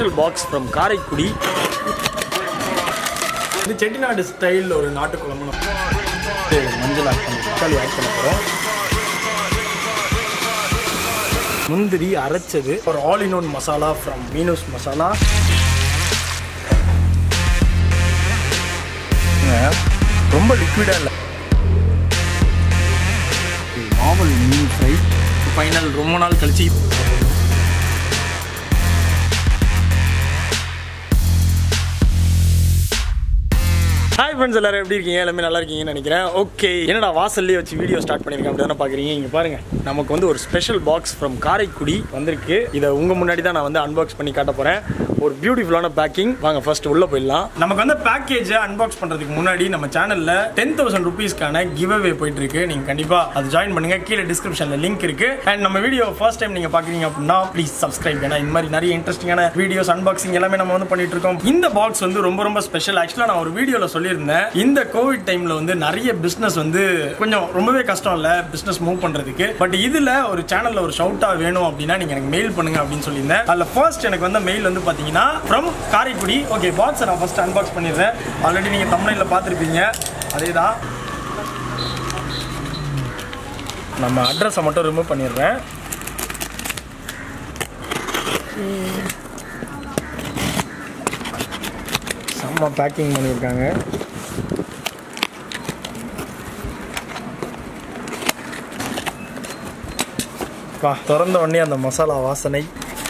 Special box from Karaikudi இது Chettinad style ஒரு நாட்டு குழம்பு நம்ம மஞ்சள் ஆட் பண்ணி தக்காளி ஆட் பண்ண போகிறோம் முந்திரி அரைச்சது ஒரு all in one masala from Meenus masala ரொம்ப லிக்விடாக இல்லை நாவல் மீன் ஃப்ரை ஃபைனல் ரொம்ப நாள் கழிச்சு ஹாய் ஃப்ரெண்ட்ஸ் எல்லாரும் எப்படி இருக்கீங்க எல்லாமே நல்லா இருக்கீங்கன்னு நினைக்கிறேன் ஓகே என்னடா வாசல்லே வச்சு வீடியோ ஸ்டார்ட் பண்ணியிருக்கேன் அப்படி தானே பார்க்குறீங்க இங்கே பாருங்க நமக்கு வந்து ஒரு ஸ்பெஷல் பாக்ஸ் ஃப்ரம் காரைக்குடி வந்திருக்கு இதை உங்கள் முன்னாடி தான் நான் வந்து அன்பாக்ஸ் பண்ணி காட்ட போகிறேன் ஒரு பியூட்டிஃபுல்லான பேக்கிங் வாங்க ஃபர்ஸ்ட் உள்ளே போயிடலாம் நமக்கு வந்து பேக்கேஜை அன்பாக்ஸ் பண்ணுறதுக்கு முன்னாடி நம்ம சேனலில் டென் தௌசண்ட் ருபீஸ்க்கான கிவ் அவே போயிட்டு இருக்கு நீங்கள் கண்டிப்பாக அது ஜாயின் பண்ணுங்க கீழே டிஸ்கிரிப்ஷனில் லிங்க் இருக்கு அண்ட் நம்ம வீடியோ ஃபர்ஸ்ட் டைம் நீங்கள் பார்க்குறீங்க அப்படின்னா ப்ளீஸ் சப்ஸ்கிரைப் ஏன்னா இந்த மாதிரி நிறைய இன்ட்ரெஸ்டிங்கான வீடியோஸ் அன்பாக்சிங் எல்லாமே நம்ம வந்து பண்ணிட்டு இருக்கோம் இந்த பாக்ஸ் வந்து ரொம்ப ரொம்ப ஸ்பெஷல் ஆக்சுவலாக நான் ஒரு வீடியோவில் சொல்லியிருந்தேன் இந்த கோவிட் டைம்ல வந்து நிறைய பிஸ்னஸ் வந்து கொஞ்சம் ரொம்பவே கஷ்டம் இல்லை பிஸ்னஸ் மூவ் பண்றதுக்கு பட் இதுல ஒரு சேனல்ல ஒரு ஷவுட்டா வேணும் அப்படின்னா நீங்க எனக்கு மெயில் பண்ணுங்க அப்படின்னு சொல்லியிருந்தேன் அதில் ஃபர்ஸ்ட் எனக்கு வந்த மெயில் வந்து பாத்தீங்கன்னா ஃப்ரம் காரைக்குடி ஓகே பாக்ஸை நான் ஃபர்ஸ்ட் அன்பாக்ஸ் பண்ணிடுறேன் ஆல்ரெடி நீங்க தமிழ்ல பார்த்துருப்பீங்க அதே தான் நம்ம அட்ரஸை மட்டும் ரிமூவ் பண்ணிடுறேன் செம்ம பேக்கிங் பண்ணியிருக்காங்க வா திறந்த உடனே அந்த மசாலா வாசனை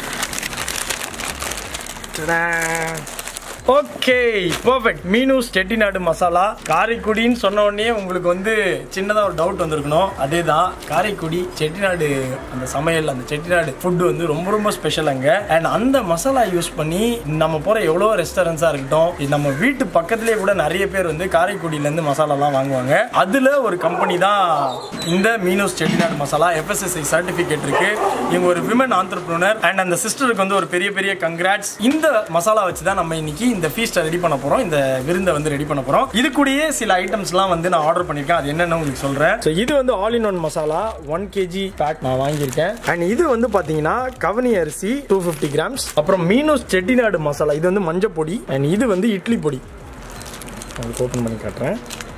ஓகே பர்ஃபெக்ட் மீனூஸ் செட்டிநாடு மசாலா காரைக்குடின்னு சொன்ன உடனே உங்களுக்கு வந்து சின்னதாக ஒரு டவுட் வந்திருக்கணும் அதே தான் காரைக்குடி செட்டிநாடு அந்த சமையல் அந்த செட்டிநாடு ஃபுட்டு வந்து ரொம்ப ரொம்ப ஸ்பெஷல் அங்கே அண்ட் அந்த மசாலா யூஸ் பண்ணி நம்ம போகிற எவ்வளோ ரெஸ்டாரண்ட்ஸாக இருக்கட்டும் இது நம்ம வீட்டு பக்கத்துலேயே கூட நிறைய பேர் வந்து காரைக்குடியிலேருந்து மசாலாலாம் வாங்குவாங்க அதில் ஒரு கம்பெனி தான் இந்த மீனூஸ் செட்டிநாடு மசாலா எஃப்எஸ்எஸ்ஐ சர்டிஃபிகேட் இருக்கு இவங்க ஒரு விமன் ஆண்டர்பிரினர் அண்ட் அந்த சிஸ்டருக்கு வந்து ஒரு பெரிய பெரிய கங்க்ராட்ஸ் இந்த மசாலா வச்சு தான் நம்ம இன்னைக்கு இந்த ஃபீஸ்ட்டை ரெடி பண்ண போறோம் இந்த விருந்தை வந்து ரெடி பண்ண போறோம் இது கூடயே சில ஐட்டம்ஸ்லாம் வந்து நான் ஆர்டர் பண்ணிருக்கேன் அது என்னன்னு உங்களுக்கு சொல்றேன் ஸோ இது வந்து all in one masala one KG pack நான் வாங்கியிருக்கேன் அண்ட் இது வந்து பாத்தீங்கன்னா கவனி அரிசி டூ ஃபிஃப்டி கிராம்ஸ் அப்புறம் மீனூஸ் செட்டிநாடு மசாலா இது வந்து மஞ்சள் பொடி அண்ட் இது வந்து இட்லி பொடி உங்களுக்கு ஓப்பன் பண்ணி காட்டுறேன்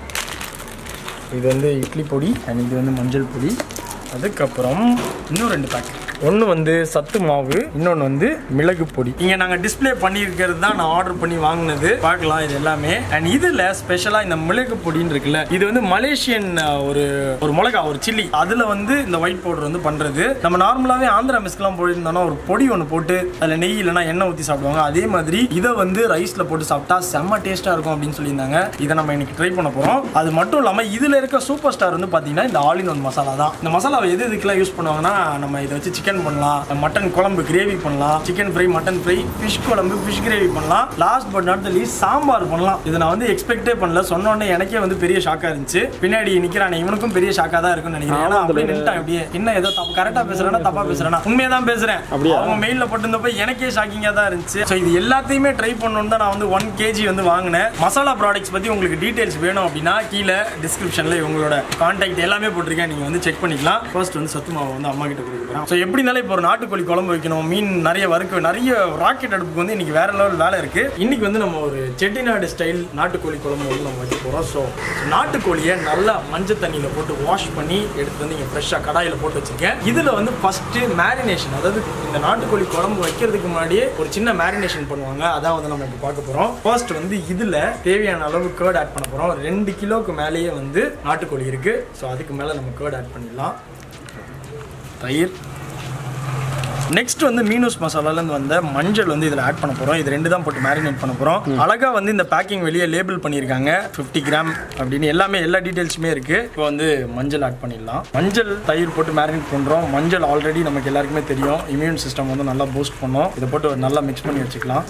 இது வந்து இட்லி பொடி அண்ட் இது வந்து மஞ்சள் பொடி அதுக்கப்புறம் இன்னும் ரெண்டு பேக் ஒன்று வந்து சத்து மாவு இன்னொன்று வந்து மிளகு பொடி இங்கே நாங்கள் டிஸ்ப்ளே பண்ணியிருக்கிறது தான் நான் ஆர்டர் பண்ணி வாங்கினது பார்க்கலாம் இது எல்லாமே அண்ட் இதில் ஸ்பெஷலாக இந்த மிளகு பொடின்னு இருக்குல்ல இது வந்து மலேசியன் அஹ், ஒரு ஒரு மிளகா ஒரு சில்லி அதில் வந்து இந்த ஒயிட் பவுடர் வந்து பண்ணுறது நம்ம நார்மலாகவே ஆந்திரா மிஸ்க்கெலாம் போயிருந்தோம்னா ஒரு பொடி ஒன்று போட்டு அதில் நெய் இல்லைனா எண்ணெய் ஊற்றி சாப்பிடுவாங்க அதே மாதிரி இதை வந்து ரைஸில் போட்டு சாப்பிட்டா செம்ம டேஸ்ட்டாக இருக்கும் அப்படின்னு சொல்லியிருந்தாங்க இதை நம்ம இன்னைக்கு ட்ரை பண்ண போகிறோம் அது மட்டும் இல்லாமல் இதில் இருக்க சூப்பர் ஸ்டார் வந்து பார்த்தீங்கன்னா இந்த ஆல் இன் ஒன் மசாலா தான் இந்த மசாலாவை எது இதுக்கெல்லாம் யூஸ் பண்ணுவாங்கன்னா நம்ம இதை வச்சு சிக்கன் பண்ணலாம் மட்டன் குழம்பு கிரேவி பண்ணலாம் chicken fry mutton fry fish குழம்பு ஃபிஷ் கிரேவி பண்ணலாம் last but not least sambar பண்ணலாம் இதை நான் வந்து எக்ஸ்பெக்டே பண்ணல சொன்ன உடனே எனக்கே வந்து பெரிய ஷாக்காக இருந்துச்சு பின்னாடி நிற்கிறான் இவனுக்கும் பெரிய ஷாக்காக தான் இருக்கும்னு நினைக்கிறேன் ஏன்னா அப்படியே நின்ட்டான் அப்படியே என்ன ஏதோ தப்பு கரெக்டாக பேசுறேன்னா தப்பா பேசுறேன்னா உண்மையை தான் பேசுறேன் அவங்க மெயிலில் போட்டிருந்தப்ப எனக்கே ஷாக்கிங்காக தான் இருந்துச்சு ஸோ இது எல்லாத்தையுமே ட்ரை பண்ணணும்னு தான் நான் வந்து ஒன் கேஜி வந்து வாங்கினேன் மசாலா ப்ராடக்ட்ஸ் பற்றி உங்களுக்கு டீடைல்ஸ் வேணும் அப்படின்னா கீழே டிஸ்கிரிப்ஷனில் உங்களோட கான்டாக்ட் எல்லாமே போட்டிருக்கேன் நீங்கள் வந்து செக் பண்ணிக்கலாம் ஃபர்ஸ்ட் வந்து சத்து மாவு வந்து அம்மா கிட்ட கொடுக்குறேன் ஸோ எப்படி இருந்தாலும் இப்போ ஒரு நாட்டுக்கோழி குழம்பு வைக்கணும் மீன் நிறைய வறுக்க நிறைய ராக்கெட் அடுப்புக்கு வந்து இன்னைக்கு வேற லெவல் வேலை இருக்கு இன்னைக்கு வந்து நம்ம ஒரு செட்டிநாடு ஸ்டைல் நாட்டுக்கோழி குழம்பு வந்து நம்ம வைக்க போகிறோம் ஸோ நாட்டுக்கோழியை நல்லா மஞ்சள் தண்ணியில் போட்டு வாஷ் பண்ணி எடுத்து வந்து இங்கே ஃப்ரெஷ்ஷாக கடாயில் போட்டு வச்சிருக்கேன் இதில் வந்து ஃபஸ்ட்டு மேரினேஷன் அதாவது இந்த நாட்டுக்கோழி குழம்பு வைக்கிறதுக்கு முன்னாடியே ஒரு சின்ன மேரினேஷன் பண்ணுவாங்க அதான் வந்து நம்ம இப்போ பார்க்க போகிறோம் ஃபர்ஸ்ட் வந்து இதில் தேவையான அளவு கேர்ட் ஆட் பண்ண போகிறோம் ரெண்டு கிலோவுக்கு மேலேயே வந்து நாட்டுக்கோழி இருக்குது ஸோ அதுக்கு மேலே நம்ம கேர்ட் ஆட் பண்ணிடலாம் தயிர் நெக்ஸ்ட் வந்து மீனூஸ் மசாலாலேருந்து வந்த மஞ்சள் வந்து இதில் ஆட் பண்ண போகிறோம் இது ரெண்டு தான் போட்டு மேரினேட் பண்ண போகிறோம் அழகாக வந்து இந்த பேக்கிங் வெளியே லேபிள் பண்ணியிருக்காங்க 50 கிராம் அப்படின்னு எல்லாமே எல்லா டீட்டெயில்ஸுமே இருக்குது இப்போ வந்து மஞ்சள் ஆட் பண்ணிடலாம் மஞ்சள் தயிர் போட்டு மேரினேட் பண்ணுறோம் மஞ்சள் ஆல்ரெடி நமக்கு எல்லாருக்குமே தெரியும் இம்யூன் சிஸ்டம் வந்து நல்லா பூஸ்ட் பண்ணோம் இதை போட்டு நல்லா மிக்ஸ் பண்ணி வச்சுக்கலாம்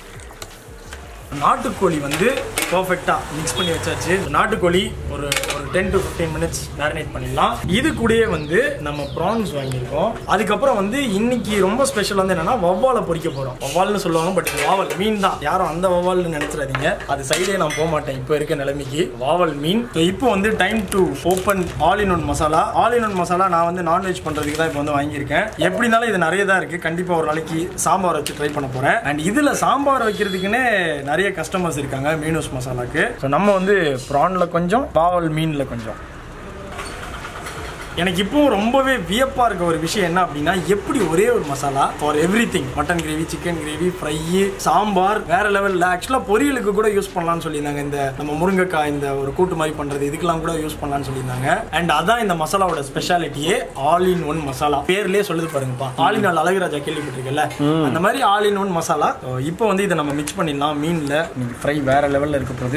நாட்டுக்கோழி வந்து பர்ஃபெக்டாக மிக்ஸ் பண்ணி வச்சாச்சு நாட்டுக்கோழி ஒரு ஒரு ten to fifteen minutes marinate பண்ணிடலாம் இது கூடயே வந்து நம்ம ப்ரான்ஸ் வாங்கியிருக்கோம் அதுக்கப்புறம் வந்து இன்னைக்கு ரொம்ப ஸ்பெஷல் வந்து என்னன்னா வவ்வாலை பொரிக்க போறோம் வவ்வால்னு சொல்லுவாங்க பட் வாவல் மீன் தான் யாரும் அந்த வவ்வால்னு நினைச்சிடாதீங்க அது சைடே நான் போக மாட்டேன் இப்போ இருக்க நிலைமைக்கு வாவல் மீன் So, இப்போ வந்து time to open all in one masala all in one masala நான் வந்து நான்வெஜ் பண்றதுக்கு தான் இப்போ வந்து வாங்கியிருக்கேன் எப்படி இருந்தாலும் இது நிறைய தான் இருக்கு கண்டிப்பா ஒரு நாளைக்கு சாம்பார் வச்சு ட்ரை பண்ண போறேன் அண்ட் இதுல சாம்பார் வைக்கிறதுக்குன்னே நிறைய கஸ்டமர்ஸ் இருக்காங்க மீனூஸ் மசாலாக்கு ஸோ நம்ம வந்து ப்ரான்ல கொஞ்சம் பாவல் மீன்ல கொஞ்சம் எனக்கு இப்போ ரொம்பவே வியப்பா இருக்க ஒரு விஷயம் என்ன அப்படின்னா எப்படி ஒரே ஒரு masala for everything mutton gravy chicken gravy fry sambar வேற லெவலில் ஆக்சுவலாக பொரியலுக்கு கூட யூஸ் பண்ணலாம்னு சொல்லியிருந்தாங்க இந்த நம்ம முருங்கைக்காய் இந்த ஒரு கூட்டு மாதிரி பண்றது இதுக்கெல்லாம் கூட யூஸ் பண்ணலாம்னு சொல்லியிருந்தாங்க அண்ட் அதான் இந்த மசாலாவோட ஸ்பெஷாலிட்டியே ஆல் இன் ஒன் மசாலா பேர்லயே சொல்லுது பாருங்கப்பா ஆல் இன் ஆல் அழகுராஜா கேள்விப்பட்டிருக்கல அந்த மாதிரி all in one masala So, இப்போ வந்து இதை நம்ம மிக்ஸ் பண்ணிடலாம் மீனில் ஃப்ரை வேற லெவலில் இருக்க போகுது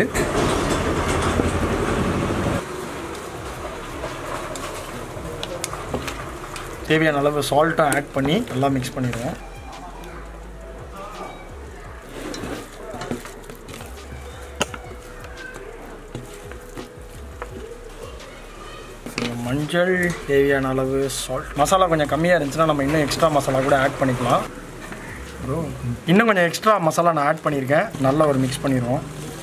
தேவையான அளவு சால்ட்டும் ஆட் பண்ணி நல்லா மிக்ஸ் பண்ணிடுவோம் மஞ்சள் தேவையான அளவு சால்ட் மசாலா கொஞ்சம் கம்மியாக இருந்துச்சுன்னா நம்ம இன்னும் எக்ஸ்ட்ரா மசாலா கூட ஆட் பண்ணிக்கலாம் bro, இன்னும் கொஞ்சம் எக்ஸ்ட்ரா மசாலா நான் ஆட் பண்ணியிருக்கேன் நல்லா ஒரு மிக்ஸ் பண்ணிடுவோம்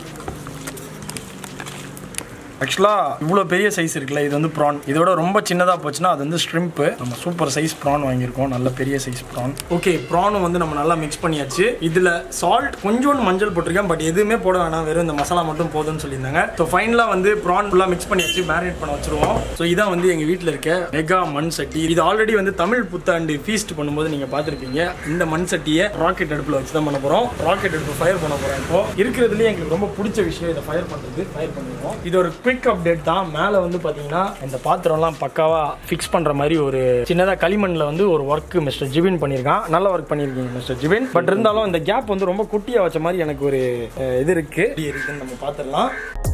ஆக்சுவலாக இவ்வளோ பெரிய சைஸ் இருக்குல்ல இது வந்து ப்ரான் இதோட ரொம்ப சின்னதாக போச்சுன்னா அது வந்து ஷ்ரிம்ப்பு நம்ம சூப்பர் சைஸ் ப்ரான் வாங்கியிருக்கோம் நல்ல பெரிய சைஸ் ப்ரான் ஓகே ப்ரானும் வந்து நம்ம நல்லா மிக்ஸ் பண்ணியாச்சு இதில் சால்ட் கொஞ்சோண்டு மஞ்சள் போட்டிருக்கேன் பட் எதுவுமே போட வேணாம் வெறும் இந்த மசாலா மட்டும் போதும்னு சொல்லியிருந்தாங்க ஸோ ஃபைனலாக வந்து ப்ரான் ஃபுல்லாக மிக்ஸ் பண்ணியாச்சு மேரினேட் பண்ண வச்சிருவோம் ஸோ இதான் வந்து எங்கள் வீட்டில் இருக்க மெகா மண் சட்டி இது ஆல்ரெடி வந்து தமிழ் புத்தாண்டு ஃபீஸ்ட் பண்ணும்போது நீங்கள் பார்த்துருப்பீங்க இந்த மண் சட்டியை ராக்கெட் அடுப்பில் வச்சு தான் பண்ண போகிறோம் ராக்கெட் அடுப்பு ஃபயர் பண்ண போகிறோம் இப்போ இருக்கிறதுலேயே எங்களுக்கு ரொம்ப பிடிச்ச விஷயம் இதை ஃபயர் பண்ணுறது ஃபயர் பண்ணிடுவோம் இது ஒரு குவிக் அப்டேட் தான் மேலே வந்து பார்த்தீங்கன்னா இந்த பாத்திரம்லாம் பக்காவாக ஃபிக்ஸ் பண்ணுற மாதிரி ஒரு சின்னதாக களிமண்ணில் வந்து ஒரு ஒர்க் மிஸ்டர் ஜிபின் பண்ணியிருக்கான் நல்ல ஒர்க் பண்ணியிருக்கீங்க மிஸ்டர் ஜிபின் பட் இருந்தாலும் இந்த கேப் வந்து ரொம்ப குட்டியாக வச்ச மாதிரி எனக்கு ஒரு அஹ், இது இருக்கு எப்படி இருக்குன்னு நம்ம பார்த்துடலாம்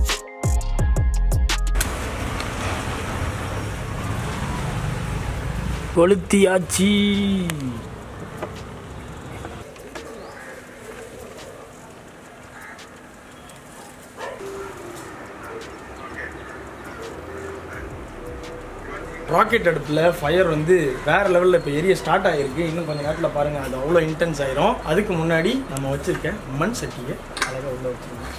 கொளுத்தியாச்சி ராக்கெட் அடுப்பில் ஃபயர் வந்து வேற லெவலில் இப்போ எரிய ஸ்டார்ட் ஆகிருக்கு இன்னும் கொஞ்சம் நேரத்தில் பாருங்கள் அது அவ்வளோ இன்டென்ஸ் ஆயிரும் அதுக்கு முன்னாடி நம்ம வச்சிருக்க மண் சட்டியை அழகாக உள்ள வச்சிருக்கோம்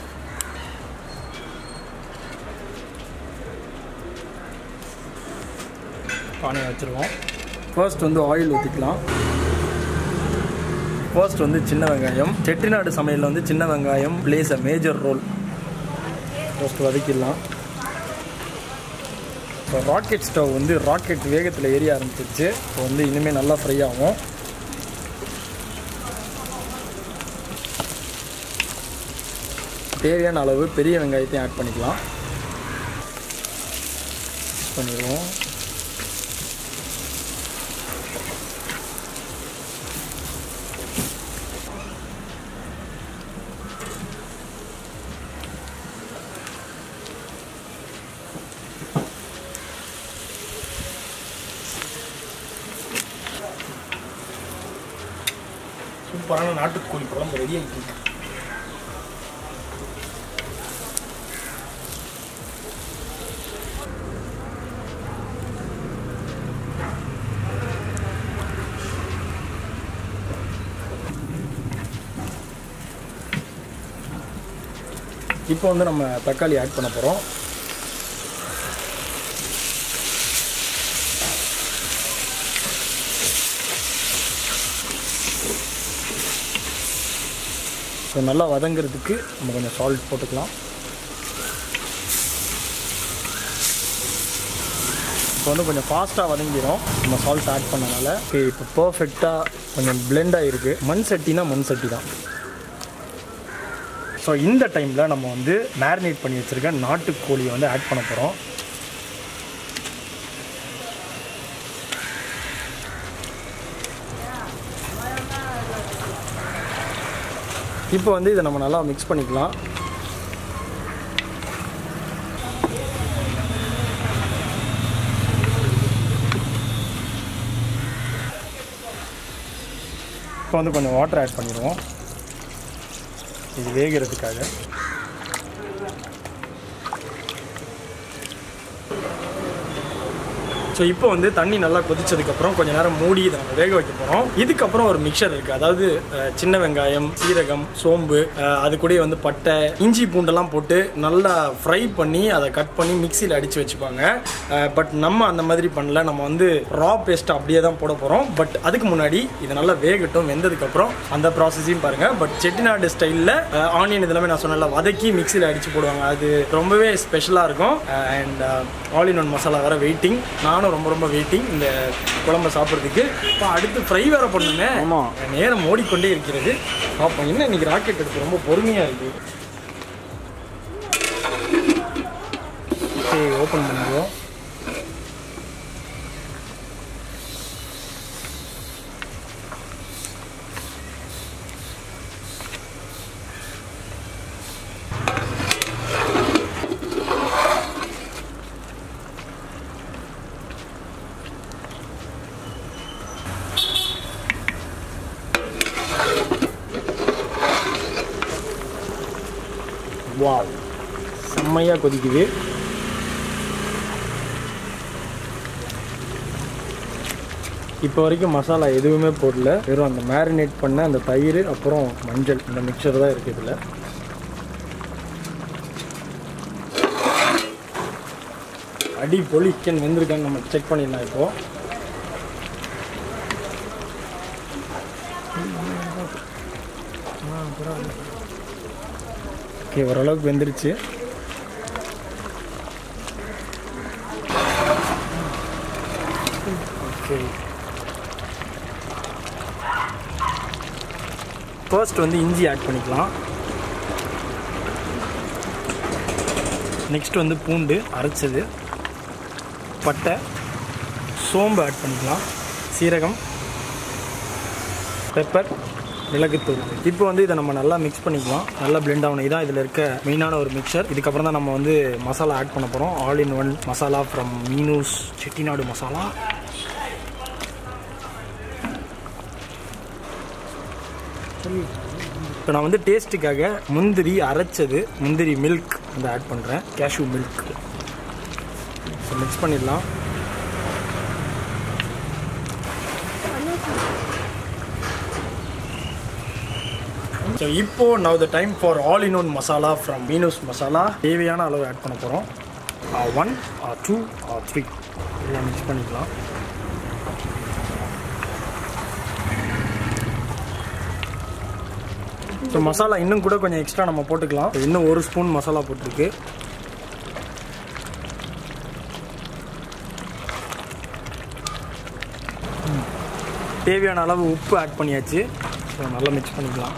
பானையை வச்சுருவோம் ஃபர்ஸ்ட் வந்து ஆயில் ஊற்றிக்கலாம் ஃபர்ஸ்ட் வந்து சின்ன வெங்காயம் செட்டிநாடு சமையலில் வந்து சின்ன வெங்காயம் plays a major role first வதக்கிடலாம் இப்போ ராக்கெட் ஸ்டவ் வந்து ராக்கெட் வேகத்தில் ஏறிய ஆரம்பிச்சிருச்சு இப்போ வந்து இனிமேல் நல்லா ஃப்ரை ஆகும் தேவையான அளவு பெரிய வெங்காயத்தையும் ஆட் பண்ணிக்கலாம் Mix பண்ணிடுவோம் சூப்பரான நாட்டுக்கோழி குழம்பு ரெடி ஆகிட்டு இப்போ வந்து நம்ம தக்காளி ஆட் பண்ண போகிறோம் ஸோ நல்லா வதங்கிறதுக்கு நம்ம கொஞ்சம் சால்ட் போட்டுக்கலாம் இப்போ வந்து கொஞ்சம் ஃபாஸ்ட்டாக வதங்கிடும் நம்ம சால்ட் ஆட் பண்ணனால ஓகே இப்போ பர்ஃபெக்டாக கொஞ்சம் blend ஆகிருக்கு மண் சட்டினா மண் சட்டி தான் ஸோ இந்த டைமில் நம்ம வந்து மேரினேட் பண்ணி வச்சுருக்க நாட்டுக்கோழியை வந்து ஆட் பண்ண போகிறோம் இப்போ வந்து இதை நம்ம நல்லா மிக்ஸ் பண்ணிக்கலாம் இப்போ வந்து கொஞ்சம் வாட்டர் ஆட் பண்ணிடுவோம் இது வேகிறதுக்காக ஸோ இப்போ வந்து தண்ணி நல்லா கொதிச்சதுக்கப்புறம் கொஞ்ச நேரம் மூடி இதை நம்ம வேக வைக்க போகிறோம் இதுக்கப்புறம் ஒரு மிக்சர் இருக்குது அதாவது அஹ், சின்ன வெங்காயம் சீரகம் சோம்பு அஹ், அது கூடயே வந்து பட்டை இஞ்சி பூண்டெல்லாம் போட்டு நல்லா ஃப்ரை பண்ணி அதை கட் பண்ணி மிக்சியில் அடித்து வச்சுப்பாங்க பட் நம்ம அந்த மாதிரி பண்ணல நம்ம வந்து ரா பேஸ்ட் அப்படியே தான் போட போகிறோம் பட் அதுக்கு முன்னாடி இது நல்லா வேகட்டும் வெந்ததுக்கப்புறம் அந்த ப்ராசஸையும் பாருங்கள் பட் செட்டிநாடு ஸ்டைலில் ஆனியன் இதெல்லாமே நான் சொன்னல வதக்கி மிக்சியில் அடித்து போடுவாங்க அது ரொம்பவே ஸ்பெஷலாக இருக்கும் and all in one masala வேறு வெயிட்டிங் நானும் ரொம்ப ரொம்ப வெயிட்டிங் இந்த குழம்பை சாப்பிட்றதுக்கு இப்போ அடுத்து ஃப்ரை வேறு பண்ணுமே ஆமா. நேரம் ஓடிக்கொண்டே இருக்கிறது பார்ப்போம் என்ன இன்னைக்கு ராக்கெட் எடுத்து ரொம்ப பொறுமையாக இருக்குது ஓகே ஓப்பன் பண்ணிடுவோம் வாவ் செம்மையாக கொதிக்குது இப்போ வரைக்கும் மசாலா எதுவுமே போடல வெறும் அந்த மேரினேட் பண்ண அந்த தயிர் அப்புறம் மஞ்சள் இந்த மிக்சர் தான் இருக்குது இதில் அடி பொலி சிக்கன் வெந்திருக்கான்னு நம்ம செக் பண்ணிடலாம் இப்போ ஓகே ஓரளவுக்கு வெந்துருச்சு ஓகே ஃபர்ஸ்ட் வந்து இஞ்சி ஆட் பண்ணிக்கலாம் நெக்ஸ்ட் வந்து பூண்டு அரைச்சது பட்டை சோம்பு ஆட் பண்ணிக்கலாம் சீரகம் பெப்பர் மிளகுத்தூள் இப்போ வந்து இதை நம்ம நல்லா மிக்ஸ் பண்ணிக்கலாம் நல்லா blend ஆகணும் இதான் இதில் இருக்க மெயினான ஒரு மிக்சர் இதுக்கப்புறம் தான் நம்ம வந்து மசாலா ஆட் பண்ண போகிறோம் all in one masala from Meenus Chettinad masala இப்போ நான் வந்து டேஸ்ட்டுக்காக முந்திரி அரைச்சது முந்திரி மில்க் வந்து ஆட் பண்ணுறேன் கேஷ்யூ மில்க் மிக்ஸ் பண்ணிடலாம் ஸோ இப்போ now the time for all in one masala from Meenus masala தேவையான அளவு ஆட் பண்ண போகிறோம் one or two or three எல்லாம் மிக்ஸ் பண்ணிக்கலாம் ஸோ மசாலா இன்னும் கூட கொஞ்சம் எக்ஸ்ட்ரா நம்ம போட்டுக்கலாம் இன்னும் ஒரு ஸ்பூன் மசாலா போட்டிருக்கு ம். தேவையான அளவு உப்பு ஆட் பண்ணியாச்சு ஸோ நல்லா மிக்ஸ் பண்ணிக்கலாம்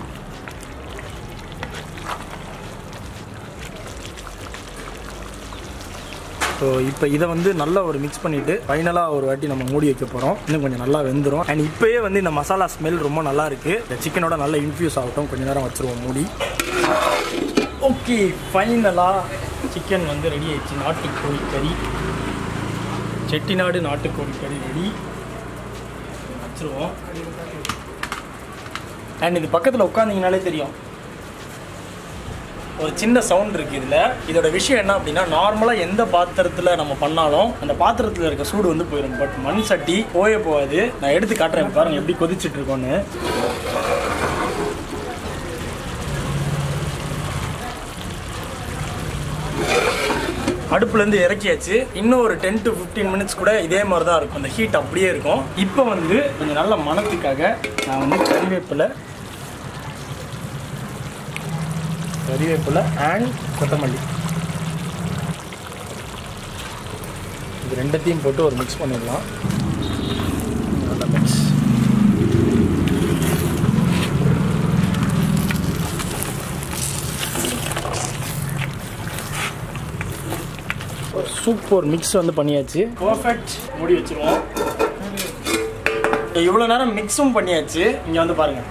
ஸோ இப்போ இதை வந்து நல்லா ஒரு மிக்ஸ் பண்ணிவிட்டு ஃபைனலாக ஒரு வாட்டி நம்ம மூடி வைக்க போகிறோம் இன்னும் கொஞ்சம் நல்லா வெந்துடும் அண்ட் இப்போயே வந்து இந்த மசாலா ஸ்மெல் ரொம்ப நல்லா இருக்குது இந்த சிக்கனோட நல்லா இன்ஃபியூஸ் ஆகட்டும் கொஞ்ச நேரம் வச்சுருவோம் மூடி ஓகே ஃபைனலாக சிக்கன் வந்து ரெடி ஆயிடுச்சு நாட்டுக்கோழி கறி செட்டிநாடு நாட்டுக்கோழி கறி ரெடி வச்சுருவோம் அண்ட் இது பக்கத்தில் உட்காந்திங்கனாலே தெரியும் ஒரு சின்ன சவுண்ட் இருக்குது இதில் இதோட விஷயம் என்ன அப்படின்னா நார்மலாக எந்த பாத்திரத்தில் நம்ம பண்ணாலும் அந்த பாத்திரத்தில் இருக்க சூடு வந்து போயிடும் பட் மண் சட்டி போயே போகாது நான் எடுத்து காட்டுறேன் பாருங்க எப்படி கொதிச்சிட்டு இருக்கோன்னு அடுப்புலேருந்து இறக்கியாச்சு இன்னும் ஒரு டென் டு ஃபிஃப்டீன் மினிட்ஸ் கூட இதே மாதிரி தான் இருக்கும் அந்த ஹீட் அப்படியே இருக்கும் இப்போ வந்து கொஞ்சம் நல்ல மணத்துக்காக நான் வந்து கறிவேப்பிலை கறிவேப்பிலை அண்ட் கொத்தமல்லி இது ரெண்டத்தையும் போட்டு ஒரு மிக்ஸ் பண்ணிடலாம் நல்லா மிக்ஸ் ஒரு சூப்பர் மிக்ஸ் வந்து பண்ணியாச்சு பர்ஃபெக்ட் மூடி வச்சிருவோம் இவ்வளோ நேரம் மிக்ஸும் பண்ணியாச்சு இங்கே வந்து பாருங்கள்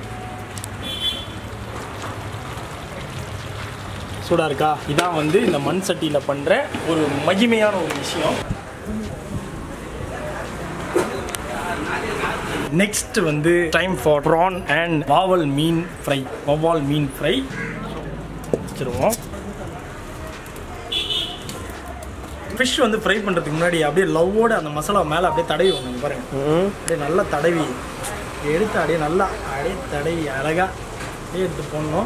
சூடாக இருக்கா இதான் வந்து இந்த மண் சட்டியில் பண்ணுற ஒரு மகிமையான ஒரு விஷயம் நெக்ஸ்ட் வந்து டைம் ஃபார் ப்ரான் அண்ட் வாவல் மீன் ஃப்ரை வவ்வால் மீன் ஃப்ரை வச்சுருவோம் ஃபிஷ் வந்து ஃப்ரை பண்ணுறதுக்கு முன்னாடி அப்படியே லவ்வோட அந்த மசாலா மேலே அப்படியே தடவி ஒன்று பாருங்க அப்படியே நல்லா தடவி எடுத்து அப்படியே நல்லா அப்படியே தடவி அழகா அப்படியே எடுத்து போடணும்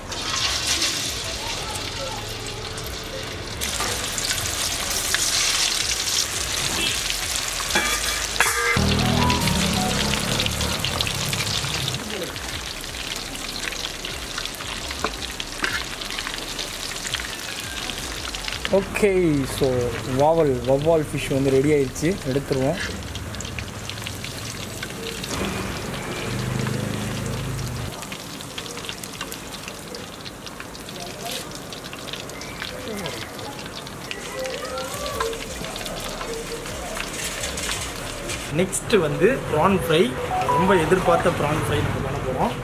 ஓகே ஸோ வாவல் வவ்வால் ஃபிஷ் வந்து ரெடி ஆயிடுச்சு எடுத்துருவோம் நெக்ஸ்ட் வந்து ப்ரான் ஃப்ரை ரொம்ப எதிர்பார்த்த ப்ரான் ஃப்ரை நம்ம பண்ண போகிறோம்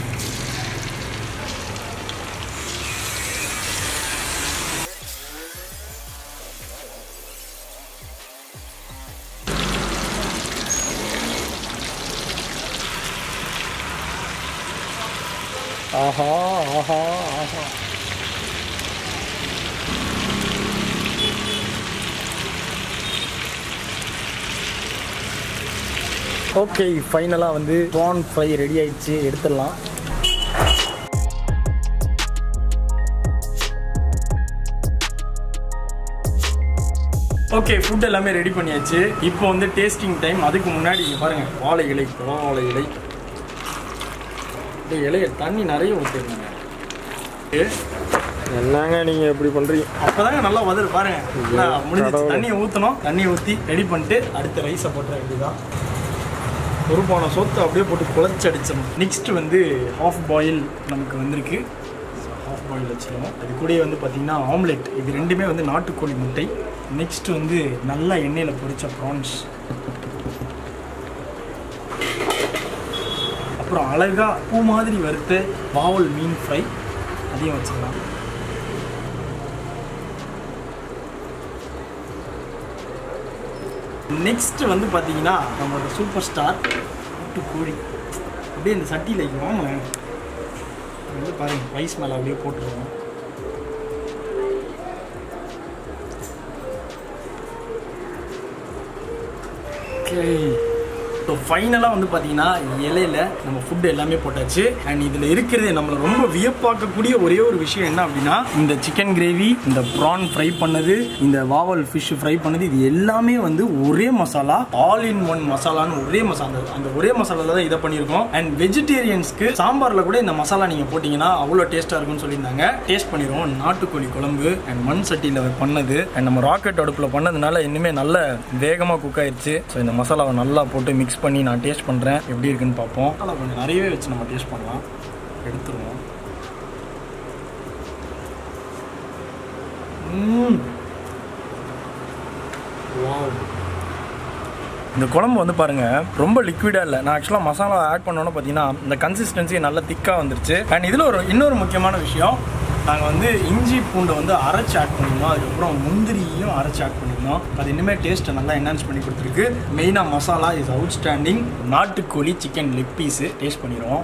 ஆஹா ஆஹா ஆஹா ஓகே ஃபைனலாக வந்து ப்ரான் ஃப்ரை ரெடி ஆயிடுச்சு எடுத்துடலாம் ஓகே ஃபுட் எல்லாமே ரெடி பண்ணியாச்சு இப்போ வந்து டேஸ்டிங் டைம் அதுக்கு முன்னாடி இங்க பாருங்க வாழை இலை பழம் வாழை இலை இந்த இலைய தண்ணி நிறைய ஊற்றிருந்தாங்க என்னங்க நீங்க எப்படி பண்றீங்க அப்பதாங்க நல்லா வதரு பாருங்க நல்லா முடிஞ்சிச்சு கடவுளே. தண்ணியை ஊற்றணும் தண்ணியை ஊற்றி ரெடி பண்ணிட்டு அடுத்த ரைஸை போட்டுற வேண்டியதான் ஒரு போன சொத்து அப்படியே போட்டு குழச்சி அடிச்சிடணும் நெக்ஸ்ட் வந்து ஹாஃப் பாயில் நமக்கு வந்திருக்கு ஹாஃப் பாயில் வச்சிருவோம் அது கூடயே வந்து பார்த்தீங்கன்னா ஆம்லெட் இது ரெண்டுமே வந்து நாட்டுக்கோழி முட்டை நெக்ஸ்ட் வந்து நல்லா எண்ணெயில் பொரிச்ச ப்ரான்ஸ் அப்புறம் அழகா பூ மாதிரி வறுத்த பாவல் மீன் ஃப்ரை அதையும் வச்சிடலாம் நெக்ஸ்ட் வந்து பார்த்தீங்கன்னா நம்மளோட சூப்பர் ஸ்டார் கோழி அப்படியே இந்த சட்டியில் வைக்கிறோம் வந்து பாருங்க ரைஸ் மேலே அப்படியே போட்டுருவோம் ஓகே ஸோ ஃபைனலாக வந்து பார்த்தீங்கன்னா இலையில நம்ம ஃபுட் எல்லாமே போட்டாச்சு அண்ட் இதில் இருக்கிறது நம்மளை ரொம்ப வியப்பாக்கக்கூடிய ஒரே ஒரு விஷயம் என்ன அப்படின்னா இந்த சிக்கன் கிரேவி இந்த ப்ரான் ஃப்ரை பண்ணது இந்த வாவல் ஃபிஷ் ஃப்ரை பண்ணது இது எல்லாமே வந்து ஒரே மசாலா ஆல் இன் ஒன் மசாலான்னு ஒரே மசாலா அந்த ஒரே மசாலால தான் இதை பண்ணியிருக்கோம் அண்ட் வெஜிடேரியன்ஸ்க்கு சாம்பாரில் கூட இந்த மசாலா நீங்கள் போட்டிங்கன்னா அவ்வளோ டேஸ்ட்டாக இருக்கும்னு சொல்லியிருந்தாங்க டேஸ்ட் பண்ணிடுவோம் நாட்டுக்கோழி குழம்பு அண்ட் மண் சட்டியில் பண்ணது அண்ட் நம்ம ராக்கெட் அடுப்பில் பண்ணதுனால இன்னுமே நல்ல வேகமாக குக் ஆயிடுச்சு ஸோ இந்த மசாலாவை நல்லா போட்டு மிக்ஸ் பண்ணி நான் டேஸ்ட் பண்ணுறேன் எப்படி இருக்குன்னு பார்ப்போம் மசாலா கொஞ்சம் நிறையவே வச்சு நம்ம டேஸ்ட் பண்ணலாம் எடுத்துருவோம் ம் வாவ் இந்த குழம்பு வந்து பாருங்க ரொம்ப லிக்விடா இல்லை நான் ஆக்சுவலாக மசாலா ஆட் பண்ணோன்னு பார்த்தீங்கன்னா இந்த கன்சிஸ்டன்சி நல்லா திக்காக வந்துருச்சு அண்ட் இதில் ஒரு இன்னொரு முக்கியமான விஷயம் நாங்கள் வந்து இஞ்சி பூண்டை வந்து அரைச்சி ஆட் பண்ணியிருந்தோம் அதுக்கப்புறம் முந்திரியும் அரைச்சி ஆட் பண்ணியிருந்தோம் அது இன்னுமே டேஸ்ட்டை நல்லா என்ஹான்ஸ் பண்ணி கொடுத்துருக்கு மெயினாக மசாலா இஸ் அவுட் ஸ்டாண்டிங் நாட்டுக்கோழி சிக்கன் லெக் பீஸு டேஸ்ட் பண்ணிடுவோம்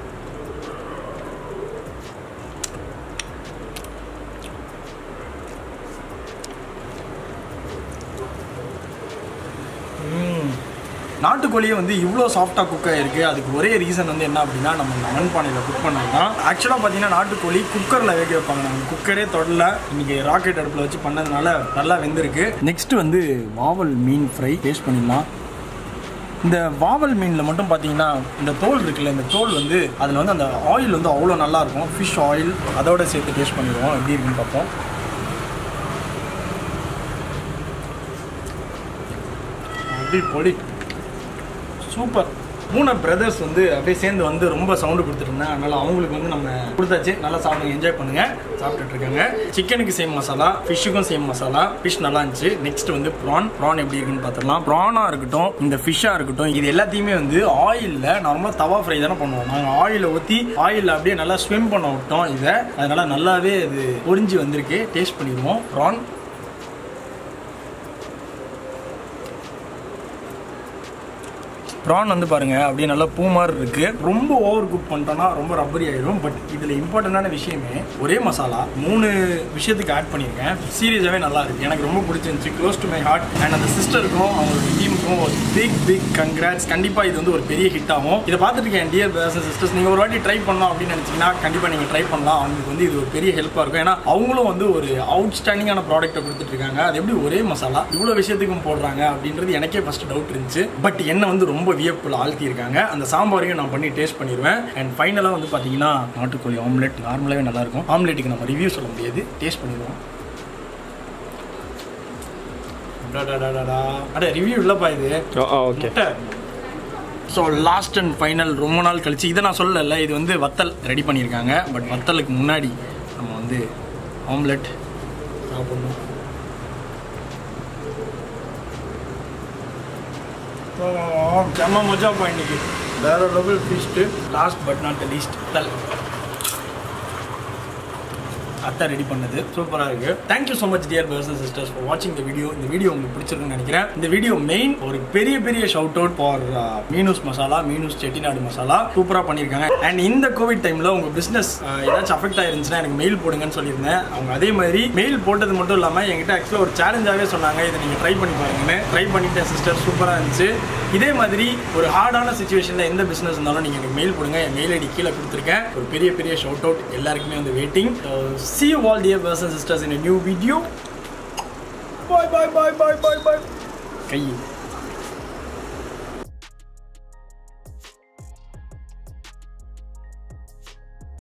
நாட்டுக்கோழியே வந்து இவ்வளோ சாஃப்டாக குக் ஆகிருக்கு அதுக்கு ஒரே ரீசன் வந்து என்ன அப்படின்னா நம்ம மண்பானையில் குக் பண்ணது தான் ஆக்சுவலாக பார்த்தீங்கன்னா நாட்டுக்கோழி குக்கரில் வேக வைப்பாங்க நம்ம குக்கரே தொடல இன்னைக்கு ராக்கெட் அடுப்பில் வச்சு பண்ணதுனால நல்லா வெந்திருக்கு நெக்ஸ்ட் வந்து வாவல் மீன் ஃப்ரை டேஸ்ட் பண்ணிடலாம் இந்த வாவல் மீனில் மட்டும் பார்த்தீங்கன்னா இந்த தோல் இருக்குல்ல இந்த தோல் வந்து அதில் வந்து அந்த ஆயில் வந்து அவ்வளோ நல்லா இருக்கும் ஃபிஷ் ஆயில் அதோட சேர்த்து டேஸ்ட் பண்ணிடுவோம் எப்படி இருக்குன்னு பார்ப்போம் அப்படி பொடி சூப்பர் மூணு பிரதர்ஸ் வந்து அப்படியே சேர்ந்து வந்து ரொம்ப சவுண்டு கொடுத்துட்டு இருந்தேன் அதனால அவங்களுக்கு வந்து நம்ம கொடுத்தாச்சு நல்லா சாப்பிடுங்க என்ஜாய் பண்ணுங்க சாப்பிட்டுட்டு இருக்காங்க சிக்கனுக்கு சேம் மசாலா ஃபிஷ்ஷுக்கும் சேம் மசாலா ஃபிஷ் நல்லா இருந்துச்சு நெக்ஸ்ட் வந்து ப்ரான் ப்ரான் எப்படி இருக்குன்னு பார்த்துடலாம் ப்ரானா இருக்கட்டும் இந்த ஃபிஷ்ஷாக இருக்கட்டும் இது எல்லாத்தையுமே வந்து ஆயிலில் நார்மலாக தவா ஃப்ரை தானே பண்ணுவோம் நாங்கள் ஆயிலை ஊற்றி ஆயிலில் அப்படியே நல்லா ஸ்விம் பண்ண விட்டோம் இதை அதனால நல்லாவே இது பொரிஞ்சு வந்திருக்கு டேஸ்ட் பண்ணிடுவோம் ப்ரான் ப்ரான் வந்து பாருங்க அப்படியே நல்லா பூ மாதிரி இருக்கு ரொம்ப ஓவர் குக் பண்ணிட்டோம்னா ரொம்ப ரப்பரி ஆயிடும் பட் இதுல இம்பார்ட்டண்டான விஷயமே ஒரே மசாலா மூணு விஷயத்துக்கு ஆட் பண்ணியிருக்கேன் சீரியஸாகவே நல்லா இருக்கு எனக்கு ரொம்ப பிடிச்சிருந்துச்சு close to my heart and அந்த சிஸ்டருக்கும் அவங்களோட டீமுக்கும் ஒரு பிக் பிக் கங்க்ராட்ஸ் கண்டிப்பாக இது வந்து ஒரு பெரிய ஹிட் ஆகும் இதை பார்த்துட்டு இருக்கேன் டியர் பிரதர்ஸ் சிஸ்டர்ஸ் நீங்கள் ஒரு வாட்டி ட்ரை பண்ணலாம் அப்படின்னு நினச்சிங்கன்னா கண்டிப்பாக நீங்கள் ட்ரை பண்ணலாம் அவங்களுக்கு வந்து இது ஒரு பெரிய ஹெல்ப்பாக இருக்கும் ஏன்னா அவங்களும் வந்து ஒரு அவுட்ஸ்டாண்டிங்கான ப்ராடக்ட்டை கொடுத்துட்டு இருக்காங்க அது எப்படி ஒரே மசாலா இவ்வளோ விஷயத்துக்கும் போடுறாங்க அப்படின்றது எனக்கே ஃபர்ஸ்ட் டவுட் இருந்துச்சு பட் என்ன வந்து ரொம்ப வியப்பில் ஆழ்த்தி இருக்காங்க அந்த சாம்பாரையும் நான் பண்ணி டேஸ்ட் பண்ணிடுவேன் அண்ட் ஃபைனலாக வந்து பார்த்தீங்கன்னா நாட்டுக்கோழி ஆம்லெட் நார்மலாகவே நல்லாயிருக்கும் ஆம்லெட்டுக்கு நம்ம ரிவ்யூ சொல்ல முடியாது டேஸ்ட் பண்ணிடுவோம் அடடடடடா. அட ரிவ்யூ இல்லைப்பா இது ஆ ஓகே முட்டை ஸோ லாஸ்ட் அண்ட் ஃபைனல் ரொம்ப நாள் கழிச்சு இதை நான் சொல்லல இது வந்து வத்தல் ரெடி பண்ணியிருக்காங்க பட் வத்தலுக்கு முன்னாடி நம்ம வந்து ஆம்லெட் சாப்பிடணும் செம்ம மஜாப்பா இன்னைக்கு வேற level feast last but not the least வத்தல் அத்தை ரெடி பண்ணது சூப்பராக இருக்கு thank you so much dear person sisters for வாட்சிங் த வீடியோ இந்த வீடியோ உங்களுக்கு பிடிச்சிருக்குன்னு நினைக்கிறேன் இந்த வீடியோ மெயின் ஒரு பெரிய பெரிய shout out for Meenus masala Meenus Chettinad masala சூப்பராக பண்ணியிருக்காங்க அண்ட் இந்த கோவிட் டைமில் உங்கள் பிஸ்னஸ் ஏதாச்சும் அஃபெக்ட் ஆயிருந்துச்சுன்னா எனக்கு மெயில் போடுங்கன்னு சொல்லியிருந்தேன் அவங்க அதே மாதிரி மெயில் போட்டது மட்டும் இல்லாமல் என்கிட்ட ஆக்சுவலாக ஒரு சேலஞ்சாகவே சொன்னாங்க இதை நீங்கள் ட்ரை பண்ணி பாருங்கன்னு ட்ரை பண்ணிட்டேன் சிஸ்டர் சூப்பராக இருந்துச்சு இதே மாதிரி ஒரு ஹார்டான சுச்சுவேஷனில் எந்த பிஸ்னஸ் இருந்தாலும் நீங்கள் எனக்கு மெயில் போடுங்க என் மெயில் ஐடி கீழே கொடுத்துருக்கேன் ஒரு பெரிய பெரிய ஷவுட் அவுட் எல்லாருக்குமே வந்து waiting see you all dear brothers and sisters in a new video bye bye bye bye bye bye guy